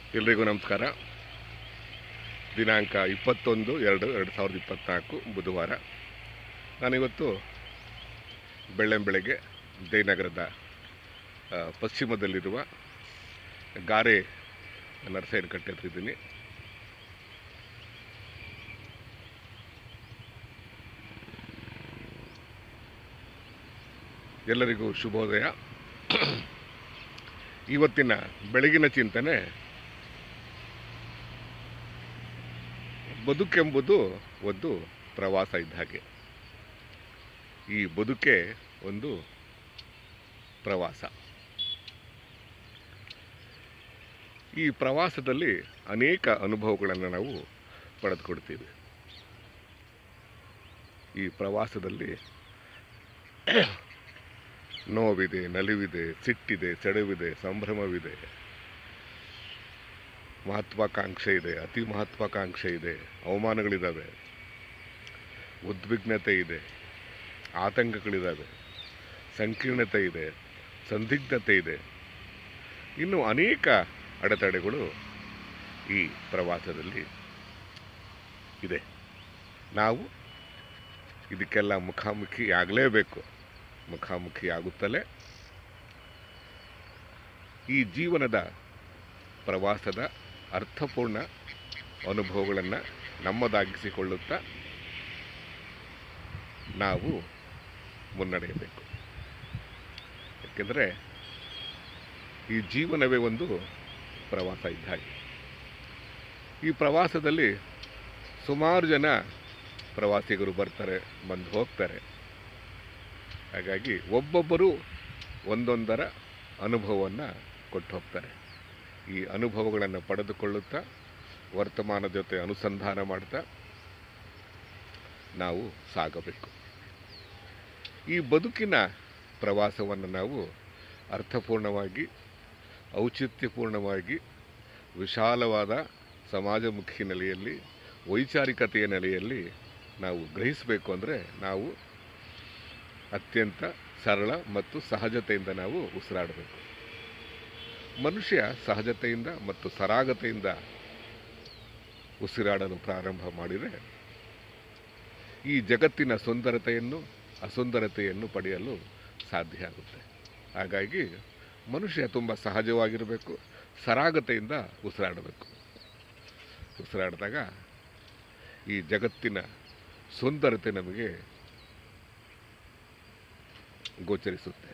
ಎಲ್ರಿಗೂ ನಮಸ್ಕಾರ ದಿನಾಂಕ ಇಪ್ಪತ್ತೊಂದು ಎರಡು ಎರಡು ಸಾವಿರದ ಇಪ್ಪತ್ತ್ನಾಲ್ಕು ಬುಧವಾರ ನಾನಿವತ್ತು ಬೆಳ್ಳಂಬೆಳಗ್ಗೆ ಜಯನಗರದ ಆ, ಪಶ್ಚಿಮದಲ್ಲಿರುವ ಗಾರೆ ನರಸೇನ ಕಟ್ಟೆ ಹತ್ರ ಇದ್ದೀನಿ ಎಲ್ಲರಿಗೂ ಶುಭೋದಯ ಇವತ್ತಿನ ಬೆಳಗಿನ ಚಿಂತನೆ ಬದುಕೆಂಬುದು ಒಂದು ಪ್ರವಾಸ ಇದ್ದ ಹಾಗೆ ಈ ಬದುಕೆ ಒಂದು ಪ್ರವಾಸ ಈ ಪ್ರವಾಸದಲ್ಲಿ ಅನೇಕ ಅನುಭವಗಳನ್ನು ನಾವು ಪಡೆದುಕೊಡ್ತೀವಿ ಈ ಪ್ರವಾಸದಲ್ಲಿ ನೋವಿದೆ ನಲಿವಿದೆ ಸಿಟ್ಟಿದೆ ಸೆಡವಿದೆ ಸಂಭ್ರಮವಿದೆ ಮಹತ್ವಾಕಾಂಕ್ಷೆ ಇದೆ ಅತಿ ಮಹತ್ವಾಕಾಂಕ್ಷೆ ಇದೆ ಅವಮಾನಗಳಿದ್ದಾವೆ ಉದ್ವಿಗ್ನತೆ ಇದೆ ಆತಂಕಗಳಿದ್ದಾವೆ ಸಂಕೀರ್ಣತೆ ಇದೆ ಸಂದಿಗ್ಧತೆ ಇದೆ ಇನ್ನು ಅನೇಕ ಅಡೆತಡೆಗಳು ಈ ಪ್ರವಾಸದಲ್ಲಿ ಇದೆ ನಾವು ಇದಕ್ಕೆಲ್ಲ ಮುಖಾಮುಖಿ ಆಗಲೇಬೇಕು ಮುಖಾಮುಖಿ ಆಗುತ್ತಲೇ ಈ ಜೀವನದ ಪ್ರವಾಸದ ಅರ್ಥಪೂರ್ಣ ಅನುಭವಗಳನ್ನು ನಮ್ಮದಾಗಿಸಿಕೊಳ್ಳುತ್ತಾ ನಾವು ಮುನ್ನಡೆಯಬೇಕು ಏಕೆಂದರೆ ಈ ಜೀವನವೇ ಒಂದು ಪ್ರವಾಸ ಇದ್ದ ಹಾಗೆ ಈ ಪ್ರವಾಸದಲ್ಲಿ ಸುಮಾರು ಜನ ಪ್ರವಾಸಿಗರು ಬರ್ತಾರೆ ಬಂದು ಹೋಗ್ತಾರೆ ಹಾಗಾಗಿ ಒಬ್ಬೊಬ್ಬರು ಒಂದೊಂದರ ಅನುಭವವನ್ನು ಕೊಟ್ಟು ಹೋಗ್ತಾರೆ ಈ ಅನುಭವಗಳನ್ನು ಪಡೆದುಕೊಳ್ಳುತ್ತಾ ವರ್ತಮಾನ ಜೊತೆ ಅನುಸಂಧಾನ ಮಾಡ್ತಾ ನಾವು ಸಾಗಬೇಕು ಈ ಬದುಕಿನ ಪ್ರವಾಸವನ್ನು ನಾವು ಅರ್ಥಪೂರ್ಣವಾಗಿ ಔಚಿತ್ಯಪೂರ್ಣವಾಗಿ ವಿಶಾಲವಾದ ಸಮಾಜಮುಖಿ ನೆಲೆಯಲ್ಲಿ ವೈಚಾರಿಕತೆಯ ನೆಲೆಯಲ್ಲಿ ನಾವು ಗ್ರಹಿಸಬೇಕು ಅಂದರೆ ನಾವು ಅತ್ಯಂತ ಸರಳ ಮತ್ತು ಸಹಜತೆಯಿಂದ ನಾವು ಉಸಿರಾಡಬೇಕು ಮನುಷ್ಯ ಸಹಜತೆಯಿಂದ ಮತ್ತು ಸರಾಗತೆಯಿಂದ ಉಸಿರಾಡಲು ಪ್ರಾರಂಭ ಮಾಡಿದರೆ ಈ ಜಗತ್ತಿನ ಸುಂದರತೆಯನ್ನು ಅಸುಂದರತೆಯನ್ನು ಪಡೆಯಲು ಸಾಧ್ಯ ಆಗುತ್ತೆ ಹಾಗಾಗಿ ಮನುಷ್ಯ ತುಂಬ ಸಹಜವಾಗಿರಬೇಕು ಸರಾಗತೆಯಿಂದ ಉಸಿರಾಡಬೇಕು ಉಸಿರಾಡಿದಾಗ ಈ ಜಗತ್ತಿನ ಸುಂದರತೆ ನಮಗೆ ಗೋಚರಿಸುತ್ತೆ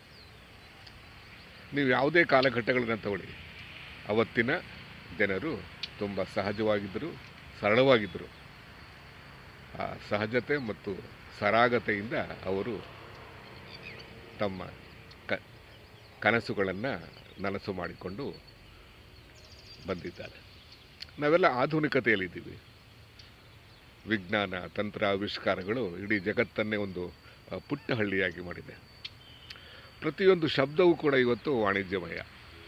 ನೀವು ಯಾವುದೇ ಕಾಲಘಟ್ಟಗಳನ್ನು ತಗೊಳ್ಳಿ ಅವತ್ತಿನ ಜನರು ತುಂಬ ಸಹಜವಾಗಿದ್ದರು ಸರಳವಾಗಿದ್ದರು ಆ ಸಹಜತೆ ಮತ್ತು ಸರಾಗತೆಯಿಂದ ಅವರು ತಮ್ಮ ಕ ಕನಸುಗಳನ್ನು ನನಸು ಮಾಡಿಕೊಂಡು ಬಂದಿದ್ದಾರೆ ನಾವೆಲ್ಲ ಆಧುನಿಕತೆಯಲ್ಲಿದ್ದೀವಿ ವಿಜ್ಞಾನ ತಂತ್ರ ಆವಿಷ್ಕಾರಗಳು ಇಡೀ ಜಗತ್ತನ್ನೇ ಒಂದು ಆ, ಪುಟ್ಟ ಹಳ್ಳಿಯಾಗಿ ಮಾಡಿದೆ ಪ್ರತಿಯೊಂದು ಶಬ್ದವೂ ಕೂಡ ಇವತ್ತು ವಾಣಿಜ್ಯಮಯ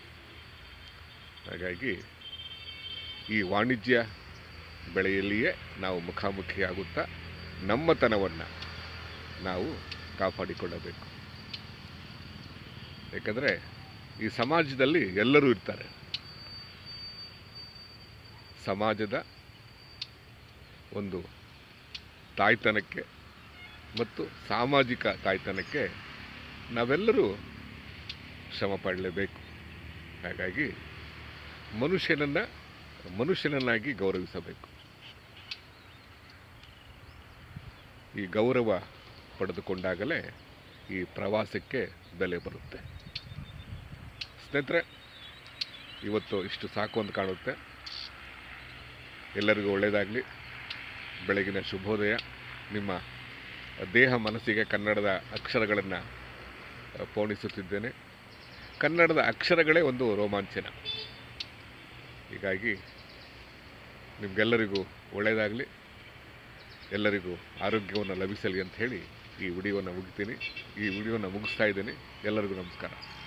ಹಾಗಾಗಿ ಈ ವಾಣಿಜ್ಯ ಬೆಳೆಯಲ್ಲಿಯೇ ನಾವು ಮುಖಾಮುಖಿಯಾಗುತ್ತಾ ನಮ್ಮತನವನ್ನು ನಾವು ಕಾಪಾಡಿಕೊಳ್ಳಬೇಕು ಏಕೆಂದರೆ ಈ ಸಮಾಜದಲ್ಲಿ ಎಲ್ಲರೂ ಇರ್ತಾರೆ ಸಮಾಜದ ಒಂದು ತಾಯ್ತನಕ್ಕೆ ಮತ್ತು ಸಾಮಾಜಿಕ ತಾಯ್ತನಕ್ಕೆ ನಾವೆಲ್ಲರೂ ಶ್ರಮ ಪಡಲೇಬೇಕು ಹಾಗಾಗಿ ಮನುಷ್ಯನನ್ನು ಮನುಷ್ಯನನ್ನಾಗಿ ಗೌರವಿಸಬೇಕು ಈ ಗೌರವ ಪಡೆದುಕೊಂಡಾಗಲೇ ಈ ಪ್ರವಾಸಕ್ಕೆ ಬೆಲೆ ಬರುತ್ತೆ ಸ್ನೇಹಿತರೆ ಇವತ್ತು ಇಷ್ಟು ಸಾಕು ಅಂತ ಕಾಣುತ್ತೆ ಎಲ್ಲರಿಗೂ ಒಳ್ಳೆಯದಾಗಲಿ ಬೆಳಗಿನ ಶುಭೋದಯ ನಿಮ್ಮ ದೇಹ ಮನಸ್ಸಿಗೆ ಕನ್ನಡದ ಅಕ್ಷರಗಳನ್ನು ಪೋಣಿಸುತ್ತಿದ್ದೇನೆ ಕನ್ನಡದ ಅಕ್ಷರಗಳೇ ಒಂದು ರೋಮಾಂಚನ ಹೀಗಾಗಿ ನಿಮಗೆಲ್ಲರಿಗೂ ಒಳ್ಳೆಯದಾಗಲಿ ಎಲ್ಲರಿಗೂ ಆರೋಗ್ಯವನ್ನು ಲಭಿಸಲಿ ಅಂತ ಹೇಳಿ ಈ ವಿಡಿಯೋನ ಮುಗಿತೀನಿ ಈ ವಿಡಿಯೋನ ಮುಗಿಸ್ತಾ ಇದ್ದೀನಿ ಎಲ್ಲರಿಗೂ ನಮಸ್ಕಾರ